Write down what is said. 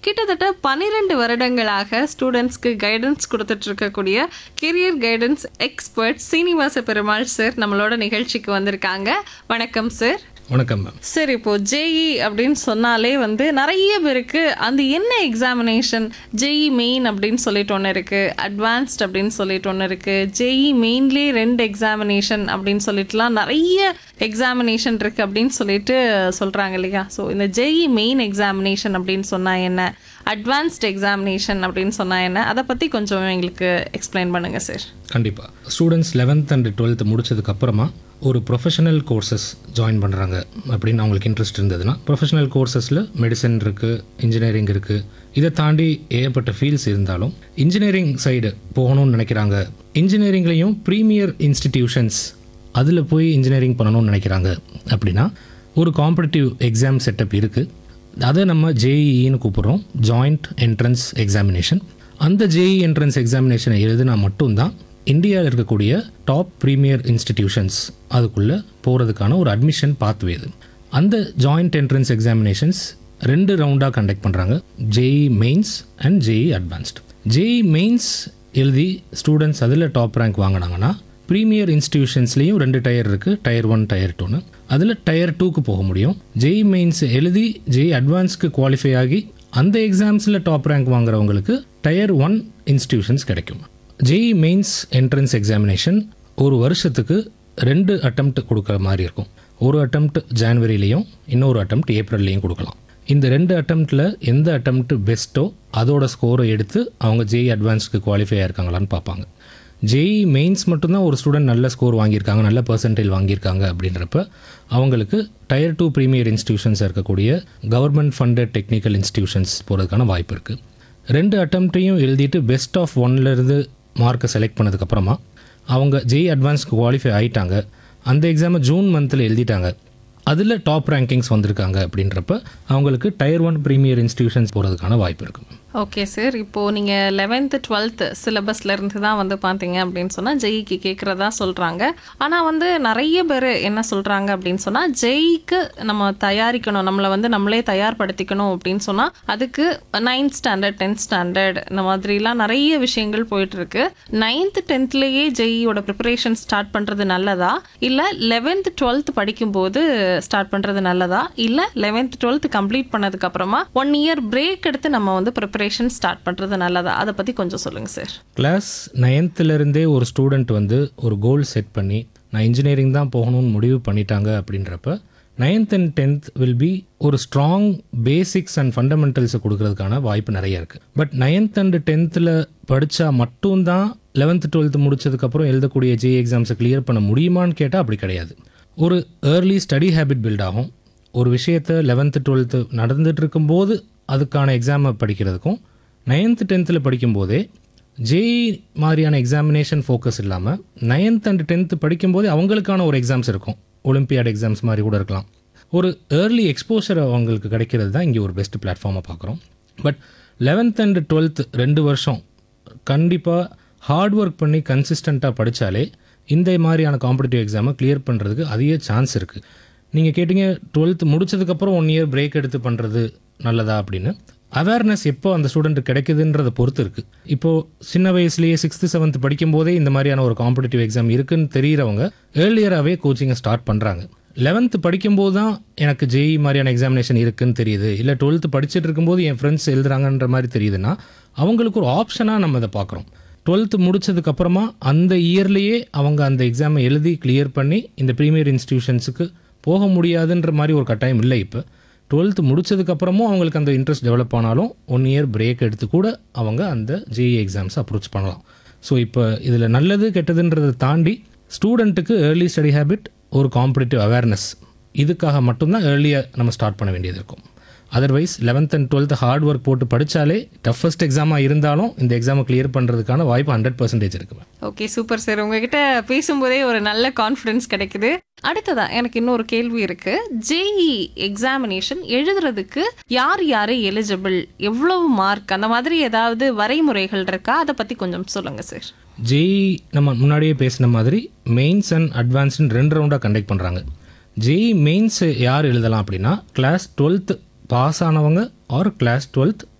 கிட்டத்தட்ட பன்னிரெண்டு வருடங்களாக ஸ்டூடெண்ட்ஸ்க்கு கைடன்ஸ் கொடுத்துட்டு இருக்கக்கூடிய career guidance expert Srinivasa Perumal sir நம்மளோட நிகழ்ச்சிக்கு வந்திருக்காங்க வணக்கம் சார் வணக்கம் மேம் சார் இப்போ ஜேஇ அப்படின்னு சொன்னாலே வந்து நிறைய பேருக்கு அந்த என்ன எக்ஸாமினேஷன் ஜேஇ மெயின் அப்படின்னு சொல்லிட்டு ஒன்று இருக்கு அட்வான்ஸ்ட் அப்படின்னு சொல்லிட்டு ஒன்று இருக்கு ஜேஇ மெயின்லேயே ரெண்டு எக்ஸாமினேஷன் அப்படின்னு சொல்லிட்டுலாம் நிறைய எக்ஸாமினேஷன் இருக்கு அப்படின்னு சொல்லிட்டு சொல்றாங்க இல்லையா ஸோ இந்த ஜேஇ மெயின் எக்ஸாமினேஷன் அப்படின்னு சொன்னா என்ன அட்வான்ஸ்ட் எக்ஸாமினேஷன் அப்படின்னு சொன்னா என்ன அதை பத்தி கொஞ்சம் எங்களுக்கு எக்ஸ்பிளைன் பண்ணுங்க சார் கண்டிப்பாக ஸ்டூடெண்ட்ஸ் லெவன்த் அண்ட் டுவெல்த் முடிச்சதுக்கு அப்புறமா ஒரு ப்ரொஃபஷனல் கோர்சஸ் ஜாயின் பண்ணுறாங்க அப்படின்னு அவங்களுக்கு இன்ட்ரெஸ்ட் இருந்ததுன்னா ப்ரொஃபஷனல் கோர்சஸில் மெடிசன் இருக்குது இன்ஜினியரிங் இருக்குது இதை தாண்டி ஏகப்பட்ட ஃபீல்ட்ஸ் இருந்தாலும் இன்ஜினியரிங் சைடு போகணும்னு நினைக்கிறாங்க இன்ஜினியரிங்லேயும் ப்ரீமியர் இன்ஸ்டிடியூஷன்ஸ் அதில் போய் இன்ஜினியரிங் பண்ணணும்னு நினைக்கிறாங்க அப்படின்னா ஒரு காம்படிட்டிவ் எக்ஸாம் செட்டப் இருக்குது அதை நம்ம ஜேஇன்னு கூப்பிட்றோம் ஜாயிண்ட் என்ட்ரன்ஸ் எக்ஸாமினேஷன் அந்த ஜேஇ என்ட்ரன்ஸ் எக்ஸாமினேஷனை எழுதினா மட்டும்தான் இந்தியாவில் இருக்கக்கூடிய டாப் ப்ரீமியர் இன்ஸ்டிடியூஷன்ஸ் அதுக்குள்ளே போகிறதுக்கான ஒரு அட்மிஷன் பாத்வே இது அந்த ஜாயிண்ட் என்ட்ரன்ஸ் எக்ஸாமினேஷன்ஸ் ரெண்டு ரவுண்டாக கண்டக்ட் பண்ணுறாங்க JEE mains and JEE advanced JEE mains எழுதி ஸ்டூடெண்ட்ஸ் அதில் டாப் ரேங்க் வாங்கினாங்கன்னா ப்ரீமியர் இன்ஸ்டிடியூஷன்ஸ்லேயும் ரெண்டு டயர் இருக்குது டயர் ஒன் டயர் டூன்னு அதில் டயர் டூக்கு போக முடியும் ஜெய் மெயின்ஸ் எழுதி ஜெய் அட்வான்ஸ்க்கு குவாலிஃபை ஆகி அந்த எக்ஸாம்ஸில் டாப் ரேங்க் வாங்குறவங்களுக்கு டயர் ஒன் இன்ஸ்டிடியூஷன்ஸ் கிடைக்கும் ஜெய் மெயின்ஸ் என்ட்ரன்ஸ் எக்ஸாமினேஷன் ஒரு வருஷத்துக்கு ரெண்டு அட்டம்ப்ட் கொடுக்குற மாதிரி இருக்கும் ஒரு அட்டம்ப்ட் ஜான்வரிலையும் இன்னொரு அட்டம்ப்ட் ஏப்ரல்லையும் கொடுக்கலாம் இந்த ரெண்டு அட்டம்ப்டில் எந்த அட்டம்ப்ட் பெஸ்ட்டோ அதோட ஸ்கோரை எடுத்து அவங்க ஜேஇ அட்வான்ஸ்க்கு குவாலிஃபை ஆயிருக்காங்களான்னு பார்ப்பாங்க ஜேஇ மெயின்ஸ் மட்டும்தான் ஒரு ஸ்டூடெண்ட் நல்ல ஸ்கோர் வாங்கியிருக்காங்க நல்ல பர்சன்டேஜ் வாங்கியிருக்காங்க அப்படின்றப்ப அவங்களுக்கு டயர் டூ ப்ரீமியர் இன்ஸ்டிடியூஷன்ஸ் இருக்கக்கூடிய கவர்மெண்ட் ஃபண்டட் டெக்னிக்கல் இன்ஸ்டிடியூஷன்ஸ் போகிறதுக்கான வாய்ப்பு இருக்குது ரெண்டு அட்டம்ப்டையும் எழுதிட்டு பெஸ்ட் ஆஃப் ஒன்லேருந்து மார்க்கை செலக்ட் பண்ணதுக்கப்புறமா அவங்க ஜேஇ அட்வான்ஸ்க்கு குவாலிஃபை ஆகிட்டாங்க அந்த எக்ஸாமை ஜூன் மந்தில் எழுதிட்டாங்க அதில் டாப் ரேங்கிங்ஸ் வந்திருக்காங்க அப்படின்றப்ப அவங்களுக்கு டயர் ஒன் ப்ரீமியர் இன்ஸ்டிடியூஷன்ஸ் போகிறதுக்கான வாய்ப்பு இருக்குது ஓகே சார் இப்போ நீங்க லெவன்த்து டுவெல்த்து சிலபஸ்ல இருந்து தான் வந்து பார்த்தீங்க அப்படின்னு சொன்னா ஜெய்க்கு கேட்குறதா சொல்றாங்க ஆனா வந்து நிறைய பேர் என்ன சொல்றாங்க அப்படின்னு சொன்னா ஜெய்க்கு நம்ம தயாரிக்கணும் நம்மளை வந்து நம்மளே தயார்படுத்திக்கணும் அப்படின்னு சொன்னா அதுக்கு நைன்த் ஸ்டாண்டர்ட் டென்த் ஸ்டாண்டர்ட் இந்த மாதிரிலாம் நிறைய விஷயங்கள் போயிட்டு இருக்கு நைன்த் டென்த்லயே ஜெய்யோட ப்ரிப்பரேஷன் ஸ்டார்ட் பண்றது நல்லதா இல்ல லெவன்த் டுவெல்த் படிக்கும்போது ஸ்டார்ட் பண்றது நல்லதா இல்ல லெவன்த் டுவெல்த் கம்ப்ளீட் பண்ணதுக்கு அப்புறமா ஒன் இயர் பிரேக் எடுத்து நம்ம வந்து ப்ரிப்பரேஷன் ஸ்டார்ட் பண்றது நல்லதா அதை பத்தி கொஞ்சம் சொல்லுங்க சார் கிளாஸ் நைன்த்துலேருந்தே ஒரு ஸ்டூடெண்ட் வந்து ஒரு கோல் செட் பண்ணி நான் இன்ஜினியரிங் தான் போகணும்னு முடிவு பண்ணிட்டாங்க அப்படின்றப்ப ninth and tenth will be ஒரு ஸ்ட்ராங் பேசிக்ஸ் அண்ட் ஃபண்டமெண்டல்ஸை கொடுக்கறதுக்கான வாய்ப்பு நிறைய இருக்குது பட் நைன்த் அண்ட் டென்த்தில் படித்தா மட்டும்தான் லெவன்த்து டுவெல்த்து முடிச்சதுக்கப்புறம் எழுதக்கூடிய ஜே எக்ஸாம்ஸை கிளியர் பண்ண முடியுமான்னு கேட்டால் அப்படி கிடையாது ஒரு ஏர்லி ஸ்டடி ஹேபிட் பில்ட் ஆகும் ஒரு விஷயத்தை லெவன்த்து டுவெல்த்து நடந்துட்டு இருக்கும்போது அதுக்கான எக்ஸாமை படிக்கிறதுக்கும் நைன்த்து டென்த்தில் படிக்கும்போதே ஜேஇ மாதிரியான எக்ஸாமினேஷன் ஃபோக்கஸ் இல்லாமல் நைன்த் அண்ட் டென்த்து படிக்கும்போதே அவங்களுக்கான ஒரு எக்ஸாம்ஸ் இருக்கும் ஒலிம்பியாட் எக்ஸாம்ஸ் மாதிரி கூட இருக்கலாம் ஒரு ஏர்லி எக்ஸ்போஷர் அவங்களுக்கு கிடைக்கிறது தான் இங்கே ஒரு பெஸ்ட் பிளாட்ஃபார்மை பார்க்குறோம் பட் லெவன்த் அண்ட் டுவெல்த் ரெண்டு வருஷம் கண்டிப்பாக ஹார்ட் ஒர்க் பண்ணி கன்சிஸ்டண்ட்டாக படித்தாலே இந்த மாதிரியான காம்படிட்டிவ் எக்ஸாமை கிளியர் பண்ணுறதுக்கு அதிக சான்ஸ் இருக்குது நீங்கள் கேட்டிங்க டுவெல்த் முடிச்சதுக்கப்புறம் ஒன் இயர் பிரேக் எடுத்து பண்ணுறது நல்லதா அப்படின்னு அவேர்னஸ் எப்போ அந்த ஸ்டூடெண்ட்டுக்கு கிடைக்குதுன்றதை பொறுத்து இருக்குது இப்போது சின்ன வயசுலேயே சிக்ஸ்த்து செவன்த் படிக்கும்போதே இந்த மாதிரியான ஒரு காம்படிட்டிவ் எக்ஸாம் இருக்குன்னு தெரிகிறவங்க ஏர்லியராகவே கோச்சிங்கை ஸ்டார்ட் பண்ணுறாங்க லெவன்த்து படிக்கும்போது தான் எனக்கு ஜேஇ மாதிரியான எக்ஸாமினேஷன் இருக்குன்னு தெரியுது இல்லை டுவெல்த்து படிச்சுட்டு இருக்கும்போது என் ஃப்ரெண்ட்ஸ் எழுதுறாங்கன்ற மாதிரி தெரியுதுன்னா அவங்களுக்கு ஒரு ஆப்ஷனாக நம்ம இதை பார்க்குறோம் டுவெல்த்து முடிச்சதுக்கப்புறமா அந்த இயர்லேயே அவங்க அந்த எக்ஸாமை எழுதி கிளியர் பண்ணி இந்த ப்ரீமியர் இன்ஸ்டிடியூஷன்ஸுக்கு போக முடியாதுன்ற மாதிரி ஒரு கட்டாயம் இல்லை இப்போ டுவெல்த்து முடிச்சதுக்கப்புறமும் அவங்களுக்கு அந்த இன்ட்ரெஸ்ட் டெவலப் ஆனாலும் ஒன் இயர் பிரேக் எடுத்து கூட அவங்க அந்த ஜேஇ எக்ஸாம்ஸ் அப்ரோச் பண்ணலாம் ஸோ இப்போ இதில் நல்லது கெட்டதுன்றதை தாண்டி ஸ்டூடெண்ட்டுக்கு ஏர்லி ஸ்டடி ஹேபிட் ஒரு காம்படிட்டிவ் அவேர்னஸ் இதுக்காக மட்டும்தான் ஏர்லியாக நம்ம ஸ்டார்ட் பண்ண வேண்டியது இருக்கும் otherwise eleventh and twelfth hard work போட்டு படித்தாலே டஃபஸ்ட் எக்ஸாமாக இருந்தாலும் இந்த எக்ஸாமை கிளியர் பண்ணுறதுக்கான வாய்ப்பு ஹண்ட்ரட் பர்சன்டேஜ் இருக்குது ஓகே சூப்பர் சார் உங்ககிட்ட பேசும்போதே ஒரு நல்ல கான்ஃபிடன்ஸ் கிடைக்குது அடுத்ததா எனக்கு இன்னொரு கேள்வி இருக்கு ஜேஇ எக்ஸாமினேஷன் எழுதுறதுக்கு யார் யாரு எலிஜிபிள் எவ்வளவு மார்க் அந்த மாதிரி ஏதாவது வரைமுறைகள் இருக்கா அதை பத்தி கொஞ்சம் சொல்லுங்க சார் ஜேஇ நம்ம முன்னாடியே பேசின மாதிரி மெயின்ஸ் அண்ட் அட்வான்ஸ்னு ரெண்டு ரவுண்டாக கண்டக்ட் பண்ணுறாங்க ஜேஇ மெயின்ஸ் யார் எழுதலாம் அப்படின்னா கிளாஸ் டுவெல்த் பாஸ் ஆனவங்க ஆர் கிளாஸ் டுவெல்த்